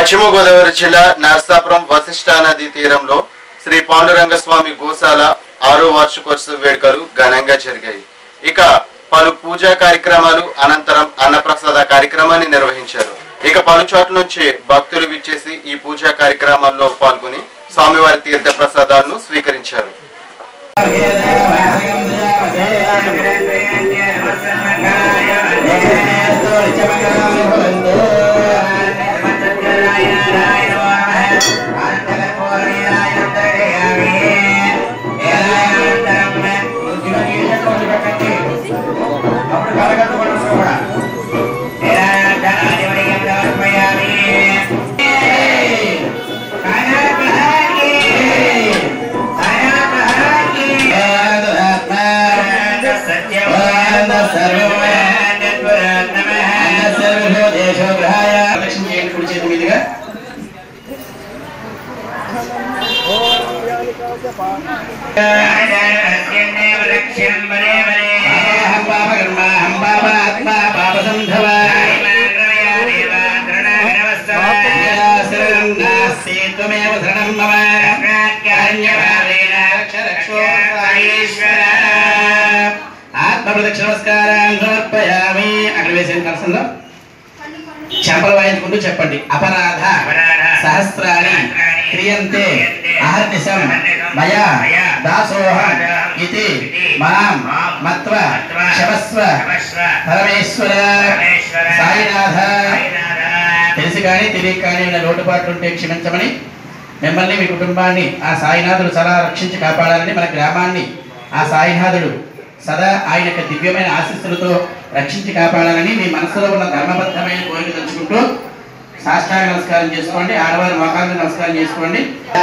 పశ్చిమ గోదావరి జిల్లా నరసాపురం వశిష్ఠా నది తీరంలో శ్రీ పాండురంగ స్వామి గోశాల ఆరో వార్షికోత్సవ వేడుకలు ఘనంగా జరిగాయి ఇక పలు పూజా కార్యక్రమాలు అనంతరం అన్నప్రసాద కార్యక్రమాన్ని నిర్వహించారు ఇక పలు చోట్ల నుంచి భక్తులు విచ్చేసి ఈ పూజా కార్యక్రమాల్లో పాల్గొని స్వామివారి తీర్థ ప్రసాదాలను స్వీకరించారు లక్ష్మి చేయండి కుడి చేతి మీదుగా హం పాప కర్మ హం పాప ఆత్మ పాప సంధవ శరణం నాస్తి త్వమేవ శరణం మమ రక్ష రక్షో సాయేశ్వర ఆత్మ ప్రదక్షిణ నమస్కారం సమర్పయామి అక్కడ వేసిన కలసంలో చెంపలు వాయించుకుంటూ చెప్పండి అపరాధ సహస్రాణి క్రియంతే అహర్నిశం మయా దాసోహం ఇది మాం మత్వ శవస్వ పరమేశ్వర సాయినాథ తెలిసి కానీ తెలియక కానీ ఉన్న లోటుపాట్లు ఉంటే క్షమించమని మిమ్మల్ని మీ కుటుంబాన్ని ఆ సాయినాథుడు సదా రక్షించి కాపాడాలని మన గ్రామాన్ని ఆ సాయినాథుడు సదా ఆయన యొక్క దివ్యమైన ఆశీస్సులతో రక్షించి కాపాడాలని మీ మనసులో ఉన్న ధర్మబద్ధమైన కోరిక తెచ్చుకుంటూ సాష్టాంగ నమస్కారం చేసుకోండి ఆడవారి మోకాళ్ళ నమస్కారం చేసుకోండి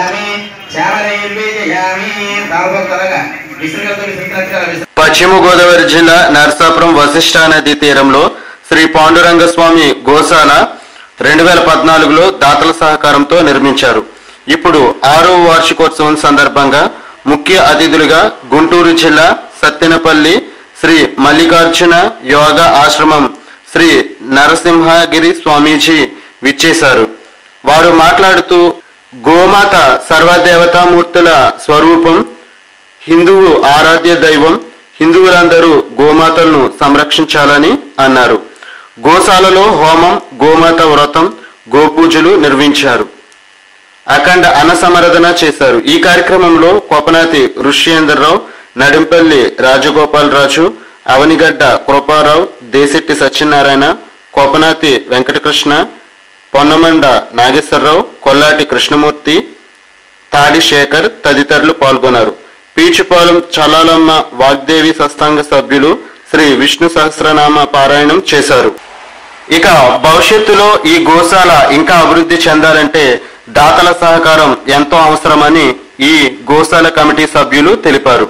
పశ్చిమ గోదావరి జిల్లా నరసాపురం వశిష్ఠా నది తీరంలో శ్రీ పాండురంగ స్వామి గోశాల రెండు వేల పద్నాలుగులో దాతల సహకారంతో నిర్మించారు ఇప్పుడు ఆరో వార్షికోత్సవం సందర్భంగా ముఖ్య అతిథులుగా గుంటూరు జిల్లా సత్తెనపల్లి శ్రీ మల్లికార్జున యోగా ఆశ్రమం శ్రీ నరసింహగిరి స్వామీజీ విచ్చేశారు వారు మాట్లాడుతూ గోమాత సర్వదేవతామూర్తుల స్వరూపం హిందువు ఆరాధ్య దైవం హిందువులందరూ గోమాతలను సంరక్షించాలని అన్నారు గోశాలలో హోమం గోమాత వ్రతం గోపూజలు నిర్వహించారు అఖండ అన్నసమరదన చేశారు ఈ కార్యక్రమంలో కోపనాతి ఋష్యేంద్రరావు నడింపల్లి రాజగోపాల్ రాజు అవనిగడ్డ కృపారావు దేశెట్టి సత్యనారాయణ కోపనాతి వెంకటకృష్ణ పొన్నమండ నాగేశ్వరరావు కొల్లాటి కృష్ణమూర్తి తాడి శేఖర్ తదితరులు పాల్గొన్నారు పీచుపాలెం చలాలమ్మ వాగ్దేవి సత్సంగ సభ్యులు శ్రీ విష్ణు సహస్రనామ పారాయణం చేశారు ఇక భవిష్యత్తులో ఈ గోశాల ఇంకా అభివృద్ధి చెందాలంటే దాతల సహకారం ఎంతో అవసరమని ఈ గోశాల కమిటీ సభ్యులు తెలిపారు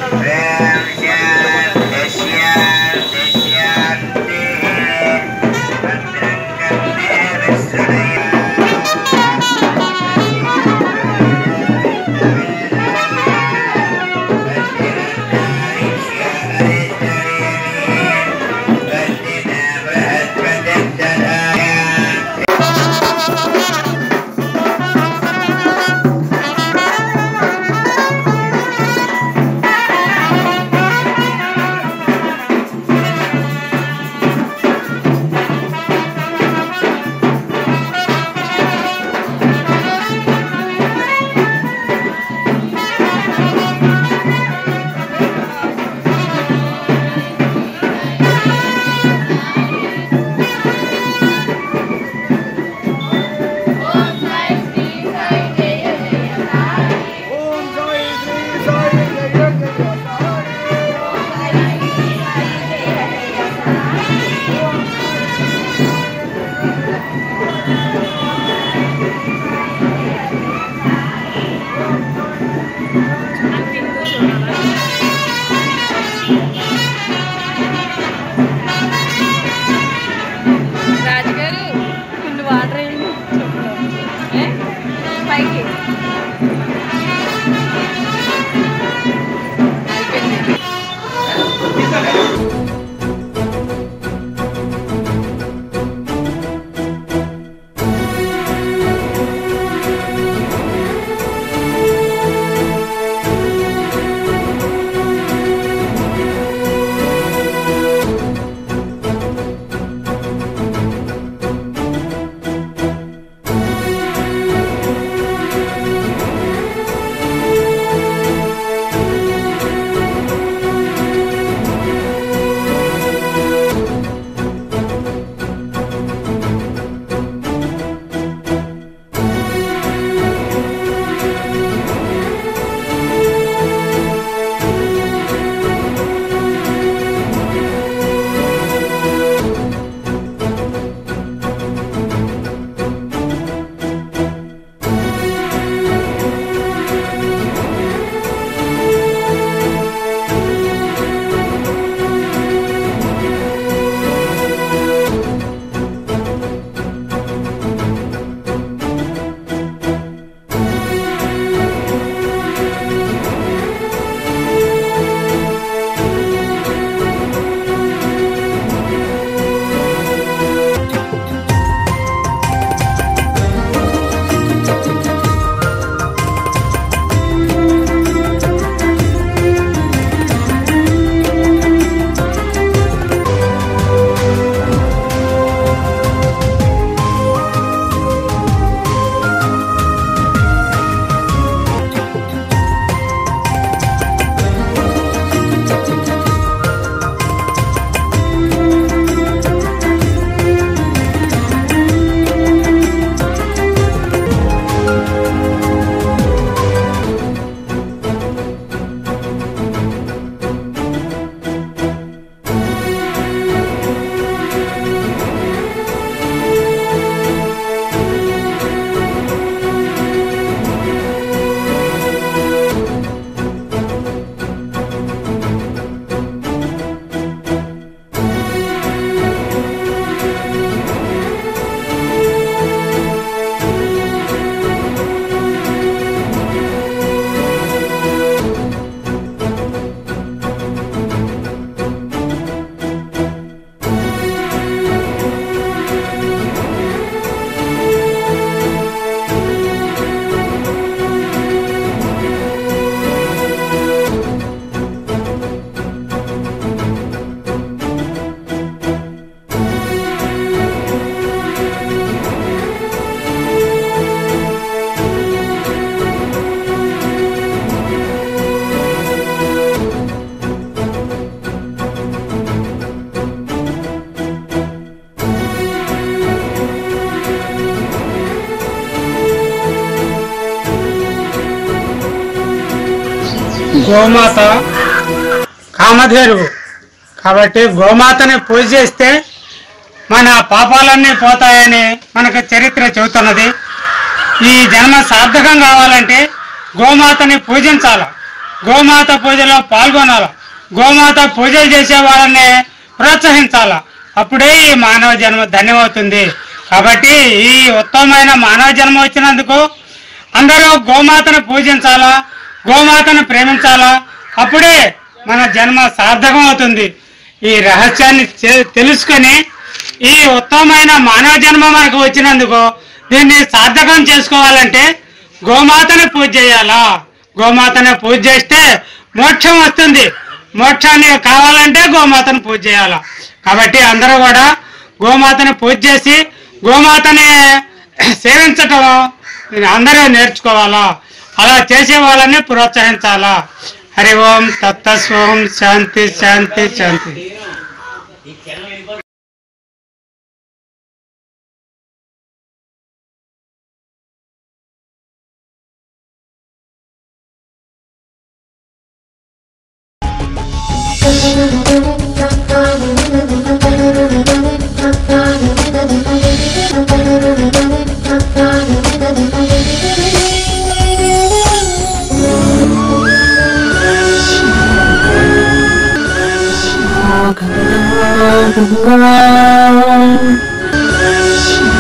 Yeah. గోమాత కామధేరువు కాబట్టి గోమాతని పూజ చేస్తే మన పాపాలన్నీ పోతాయని మనకు చరిత్ర చెబుతున్నది ఈ జన్మ సార్థకం కావాలంటే గోమాతని పూజించాల గోమాత పూజలో పాల్గొనాల గోమాత పూజలు చేసే వాళ్ళని ప్రోత్సహించాల అప్పుడే ఈ మానవ జన్మ ధన్యమవుతుంది కాబట్టి ఈ ఉత్తమమైన మానవ జన్మ వచ్చినందుకు అందరూ గోమాతను పూజించాలా గోమాతను ప్రేమించాలా అప్పుడే మన జన్మ సార్థకం అవుతుంది ఈ రహస్యాన్ని తె- తెలుసుకొని ఈ ఉత్తమమైన మానవ జన్మ మనకు వచ్చినందుకు దీన్ని సార్థకం చేసుకోవాలంటే గోమాతను పూజ చేయాలా గోమాతను పూజ చేస్తే మోక్షం వస్తుంది మోక్షాన్ని కావాలంటే గోమాతను పూజ చేయాలా కాబట్టి అందరూ కూడా గోమాతను పూజ చేసి గోమాతని సేవించటం అందరూ నేర్చుకోవాలా అలా చేసే వాళ్ళని ప్రోత్సహించాలా హరి ఓం తత్వస్వం శాంతి శాంతి శాంతి Ganga, Ganga,